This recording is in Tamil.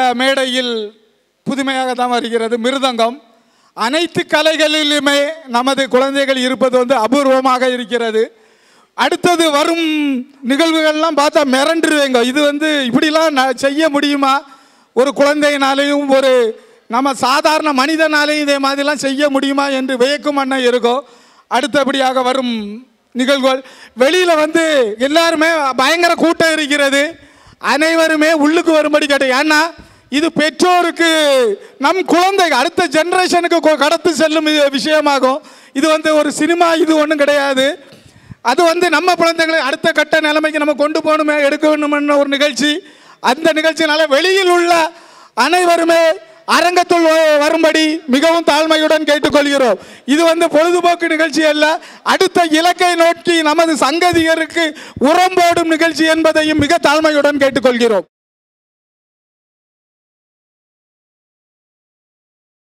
மேடையில் புதுமையாக தான் வருகிறது மிருதங்கம் அனைத்து கலைகளிலுமே நமது குழந்தைகள் இருப்பது வந்து அபூர்வமாக இருக்கிறது அடுத்தது வரும் நிகழ்வுகள்லாம் பார்த்தா மிரண்டுருவேங்க இது வந்து இப்படிலாம் ந- செய்ய முடியுமா ஒரு குழந்தையினாலையும் ஒரு நம்ம சாதாரண மனிதனாலையும் இதே மாதிரிலாம் செய்ய முடியுமா என்று வியக்கும் வண்ணம் இருக்கும் அடுத்தபடியாக வரும் நிகழ்வுகள் வெளியில் வந்து எல்லாருமே பயங்கர கூட்டம் இருக்கிறது அனைவருமே உள்ளுக்கு வரும்படி கேட்டேன் ஏன்னா இது பெற்றோருக்கு நம் குழந்தை அடுத்த ஜெனரேஷனுக்கு கொ- கடத்து செல்லும் இது விஷயமாகும் இது வந்து ஒரு சினிமா இது ஒன்றும் கிடையாது அது வந்து நம்ம குழந்தைகளை அடுத்த கட்ட நிலைமைக்கு நம்ம கொண்டு போகணுமே எடுக்க வேணுமென்னு ஒரு நிகழ்ச்சி அந்த நிகழ்ச்சினால வெளியில் உள்ள அனைவருமே அரங்கத்துள் வ- வரும்படி மிகவும் தாழ்மையுடன் கேட்டுக்கொள்கிறோம் இது வந்து பொழுதுபோக்கு நிகழ்ச்சி அல்ல அடுத்த இலக்கை நோக்கி நமது சங்கதியருக்கு உரம் போடும் நிகழ்ச்சி என்பதையும் மிக தாழ்மையுடன் கேட்டுக்கொள்கிறோம்